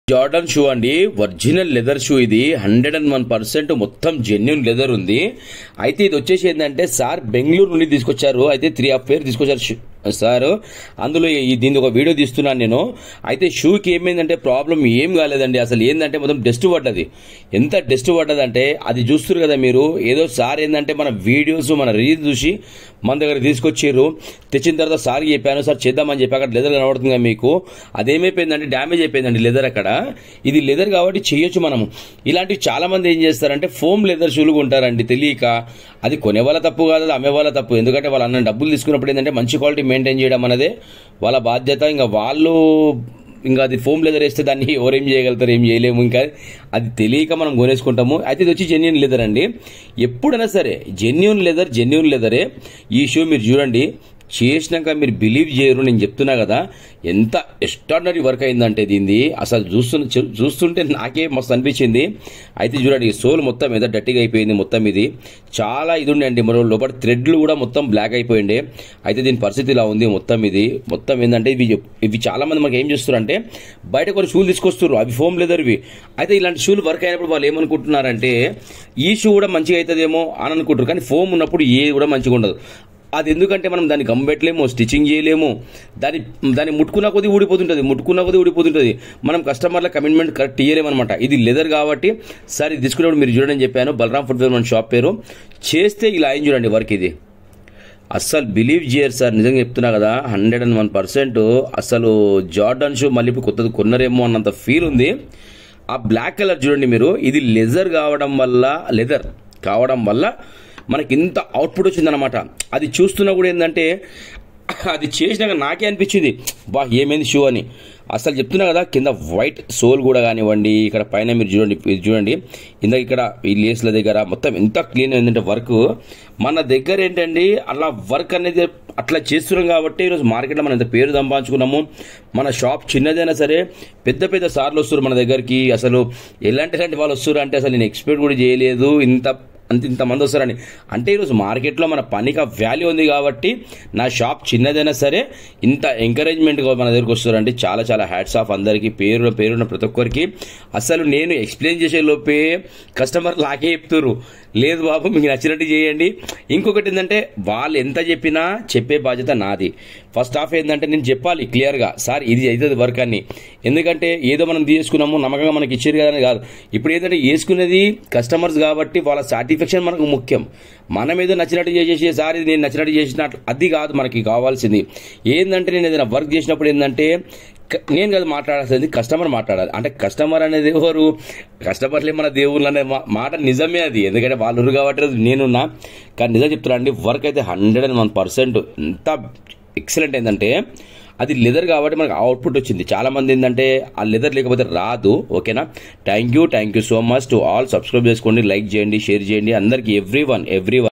Jordan shoe అండి original leather shoe ఇది hundred and one percent మొత్తం జెన్యున్ లెదర్ ఉంది అయితే ఇది వచ్చేసి ఏంటంటే సార్ బెంగళూరు నుండి తీసుకొచ్చారు అయితే త్రీ హాఫ్ పేర్ తీసుకొచ్చారు షూ- సార్ అందులో ఈ దీని ఒక వీడియో తీస్తున్నాను నేను అయితే షూకి ఏమైందంటే ప్రాబ్లం ఏం కాలేదండి అసలు ఏంటంటే మొత్తం డస్ట్ పడ్డది ఎంత డస్ట్ పడ్డదంటే అది చూస్తారు కదా మీరు ఏదో సార్ ఏంటంటే మన వీడియోస్ మన రీల్స్ చూసి మన దగ్గర తీసుకొచ్చారు తెచ్చిన తర్వాత సార్ చెప్పాను సార్ చేద్దామని చెప్పి అక్కడ లెదర్ కనబడుతుంది కదా మీకు అదేమైపోయిందంటే డ్యామేజ్ అయిపోయిందండి లెదర్ అక్కడ ఇది లెదర్ కాబట్టి చేయొచ్చు మనము ఇలాంటివి చాలా మంది ఏం చేస్తారంటే ఫోమ్ లెదర్ షూలు కొంటారండి తెలియక అది కొనే వాళ్ళ తప్పు కాదు అది అమ్మే వాళ్ళ తప్పు ఎందుకంటే వాళ్ళు అన్న డబ్బులు తీసుకున్నప్పుడు ఏంటంటే మంచి క్వాలిటీ మెయింటైన్ చేయడం అనేది వాళ్ళ బాధ్యత ఇంకా వాళ్ళు ఇంకా అది ఫోమ్ లెదర్ వేస్తే దాన్ని ఎవరేం చేయగలుగుతారు ఏం చేయలేము ఇంకా అది తెలియక మనం కొనేసుకుంటాము అయితే ఇది వచ్చి జెన్యున్ లెదర్ అండి ఎప్పుడైనా సరే జెన్యున్ లెదర్ జెన్యున్ లెదరే ఈ షూ మీరు చూడండి చేసినాక మీరు బిలీవ్ చేయరు నేను చెప్తున్నా కదా ఎంత ఎక్స్ట్రాడినరీ వర్క్ అయిందంటే దీన్ని అసలు చూస్తున్న చూ- చూస్తుంటే నాకే మస్తు అనిపించింది అయితే చూడండి ఈ సోల్ మొత్తం ఏదో డట్టిగా అయిపోయింది మొత్తం ఇది చాలా ఇది ఉండండి మరో లోపల థ్రెడ్లు కూడా మొత్తం బ్లాక్ అయిపోయింది అయితే దీని పరిస్థితి ఇలా ఉంది మొత్తం ఇది మొత్తం ఏంటంటే ఇవి ఇవి చాలా మంది మనకి ఏం చేస్తారంటే బయట కొన్ని షూలు తీసుకొస్తారు అవి ఫోమ్ లెదర్వి అయితే ఇలాంటి షూలు వర్క్ అయినప్పుడు వాళ్ళు ఏమనుకుంటున్నారంటే ఈ షూ కూడా మంచిగా అవుతుందేమో అని అనుకుంటారు కానీ ఫోమ్ ఉన్నప్పుడు ఏది కూడా మంచిగా ఉండదు అది ఎందుకంటే మనం దాన్ని గమ్మెట్లేము స్టిచ్చింగ్ చేయలేము దాన్ని దాన్ని ముట్టుకున్న కొద్దీ ఊడిపోతుంటుంది ముట్టుకున్న కొద్దీ ఊడిపోతుంటుంది మనం కస్టమర్ల కమిట్మెంట్ కరెక్ట్ ఇయ్యలేమన్నమాట ఇది లెదర్ కాబట్టి సార్ ఇది తీసుకునేప్పుడు మీరు చూడని చెప్పాను బలరాం ఫుట్వేర్ మన షాప్ పేరు చేస్తే ఇలా అయింది చూడండి వర్క్ ఇది అస్సలు బిలీవ్ చేయరు సార్ నిజంగా చెప్తున్నా కదా హండ్రెడ్ అండ్ వన్ పర్సెంట్ అసలు జార్డన్ షూ మళ్ళీ ఇప్పుడు కొత్తది కొన్నరేమో అన్నంత ఫీల్ ఉంది ఆ బ్లాక్ కలర్ చూడండి మీరు ఇది లెజర్ కావడం వల్ల లెదర్ కావడం వల్ల మనకి ఇంత అవుట్పుట్ వచ్చిందనమాట అది చూస్తున్నా కూడా ఏంటంటే అది చేసినాక నాకే అనిపించింది బా ఏమైంది షూ అని అసలు చెప్తున్నా కదా కింద వైట్ సోల్ కూడా కానివ్వండి ఇక్కడ పైన మీరు చూడండి ఇది చూడండి ఇందాక ఇక్కడ ఈ లేస్ల దగ్గర మొత్తం ఎంత క్లీన్ ఏంటంటే వర్క్ మన దగ్గర ఏంటండి అలా వర్క్ అనేది అట్లా చేస్తున్నాం కాబట్టి ఈరోజు మార్కెట్లో మనం ఎంత పేరు సంపాదించుకున్నాము మన షాప్ చిన్నదైనా సరే పెద్ద పెద్ద సార్లు వస్తారు మన దగ్గరికి అసలు ఎలాంటి ఎలాంటి వాళ్ళు వస్తారు అంటే అసలు నేను ఎక్స్పెక్ట్ కూడా చేయలేదు ఇంత అంత ఇంతమంది వస్తారని అంటే ఈరోజు మార్కెట్లో మన పనికి వాల్యూ ఉంది కాబట్టి నా షాప్ చిన్నదైనా సరే ఇంత ఎంకరేజ్మెంట్ మన దగ్గరకు వస్తారంటే చాలా చాలా హ్యాట్స్ ఆఫ్ అందరికీ పేరు పేరున్న ప్రతి ఒక్కరికి అసలు నేను ఎక్స్ప్లెయిన్ చేసే లోపే కస్టమర్ లాగే చెప్తారు లేదు బాబు మీకు నచ్చినట్టు చేయండి ఇంకొకటి ఏంటంటే వాళ్ళు ఎంత చెప్పినా చెప్పే బాధ్యత నాది ఫస్ట్ హాఫ్ ఏంటంటే నేను చెప్పాలి క్లియర్గా సార్ ఇది అవుతుంది వర్క్ అని ఎందుకంటే ఏదో మనం తీసుకున్నాము నమ్మకంగా మనకి ఇచ్చారు కదా అని కాదు ఇప్పుడు ఏంటంటే వేసుకునేది కస్టమర్స్ కాబట్టి వాళ్ళ సాటిస్ఫాక్షన్ మనకు ముఖ్యం మనం ఏదో నచ్చినట్టు చేసేసి సార్ ఇది నేను నచ్చినట్టు చేసినట్లు అది కాదు మనకి కావాల్సింది ఏంటంటే నేను ఏదైనా వర్క్ చేసినప్పుడు ఏంటంటే క- నేను కాదు మాట్లాడాల్సింది కస్టమర్ మాట్లాడాలి అంటే కస్టమర్ అనేది ఎవరు కస్టమర్లే మన దేవుళ్ళు అనే మా- మాట నిజమే అది ఎందుకంటే వాళ్ళు ఉన్నారు కాబట్టి అది నేనున్నా కానీ నిజం చెప్తున్నా అండి వర్క్ అయితే హండ్రెడ్ అండ్ వన్ పర్సెంట్ ఎంత ఎక్సలెంట్ ఏంటంటే అది లెదర్ కాబట్టి మనకు అవుట్పుట్ వచ్చింది చాలా మంది ఏంటంటే ఆ లెదర్ లేకపోతే రాదు ఓకేనా thank you thank you so much to all subscribe చేసుకోండి లైక్ చేయండి షేర్ చేయండి అందరికీ ఎవ్రీ వన్ ఎవ్రీ